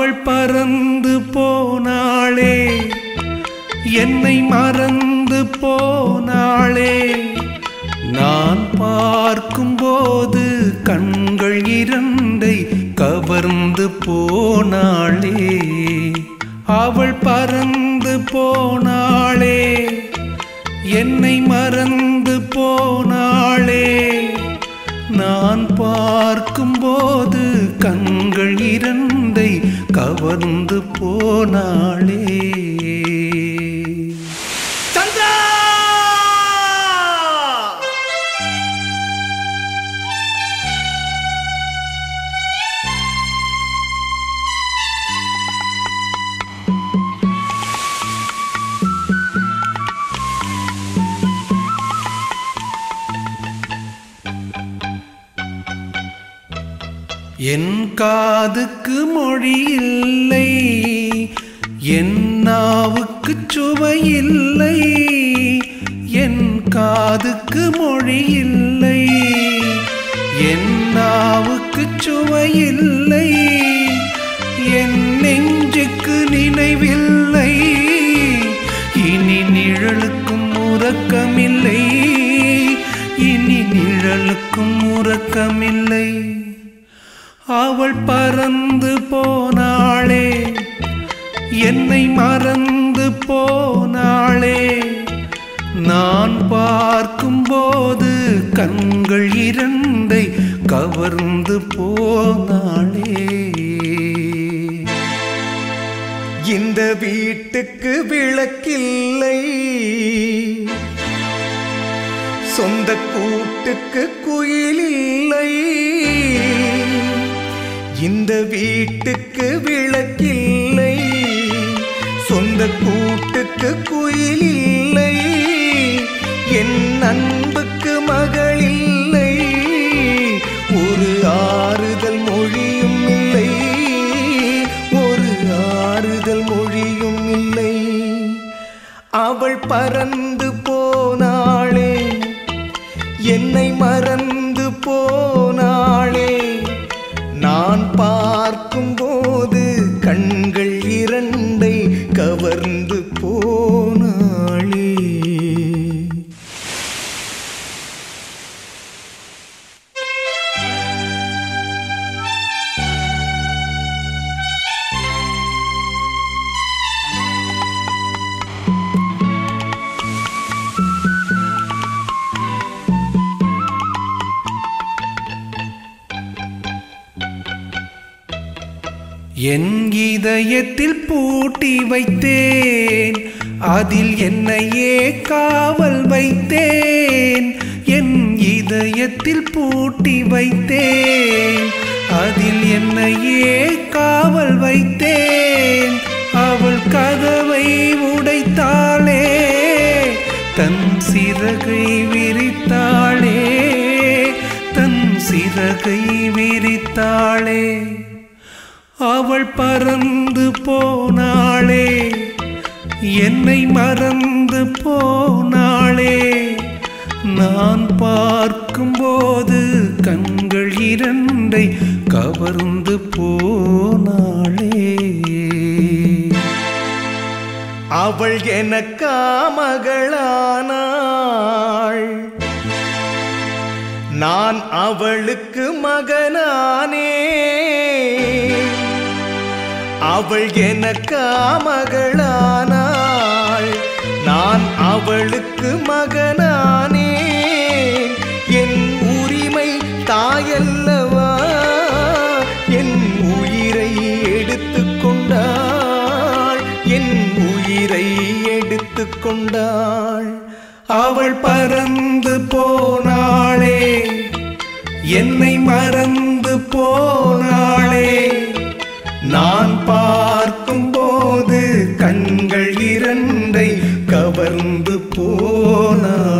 அவள் பறந்து போனாளே என்னை மறந்து போனாளே நான் பார்க்கும்போது கண்கள் இரண்டை கவர்ந்து போனாளே அவள் பறந்து போனாளே என்னை மறந்து போனாளே நான் பார்க்கும்போது கண்கள் இரண்டை கவர்ந்து போனாளே சந்திரா என் காதுக்கு மொழி இல்லை என் நாவுக்கு சுவை இல்லை என் காதுக்கு மொழி இல்லை என் நாவுக்கு சுவை இல்லை என் நெஞ்சுக்கு நினைவில்லை இனி நிழலுக்கும் உறக்கமில்லை இனி நிழலுக்கும் உறக்கமில்லை அவள் பறந்து போனாளே என்னை மறந்து போனாளே நான் பார்க்கும்போது கண்கள் இரண்டை கவர்ந்து போனாளே இந்த வீட்டுக்கு விளக்கில்லை சொந்த கூட்டுக்கு குயிலில்லை இந்த வீட்டுக்கு விளக்கில்லை சொந்த கூட்டுக்கு குயிலில்லை என் அன்புக்கு மகளில்லை ஒரு ஆறுதல் மொழியும் இல்லை ஒரு ஆறுதல் மொழியும் இல்லை அவள் பறந்து போனாளே என்னை மறந்து போனாளே நான் பார்க்கும்போது கண்கள் இரண்டை கவர்ந்து போனாளே என் இதயத்தில் பூட்டி வைத்தேன் அதில் என்னையே காவல் வைத்தேன் என் இதயத்தில் பூட்டி வைத்தேன் அதில் என்னையே காவல் வைத்தேன் அவள் கதவை உடைத்தாளே தன் சிறகை விரித்தாளே தன் சிறகை விரித்தாளே அவள் பறந்து போனாளே என்னை மறந்து போனாளே நான் பார்க்கும்போது கண்கள் இரண்டை கவர்ந்து போனாளே அவள் எனக்கா மகளானாள் நான் அவளுக்கு மகனானே அவள் எனக்கா மகளானாள் நான் அவளுக்கு மகனானே என் உரிமை தாயல்லவா என் உயிரை எடுத்துக் கொண்டாள் என் உயிரை எடுத்துக் கொண்டாள் அவள் பறந்து போனாளே என்னை மறந்து போனாளே நான் பார்க்கும்போது கண்கள் இரண்டை கவர்ந்து போனாளே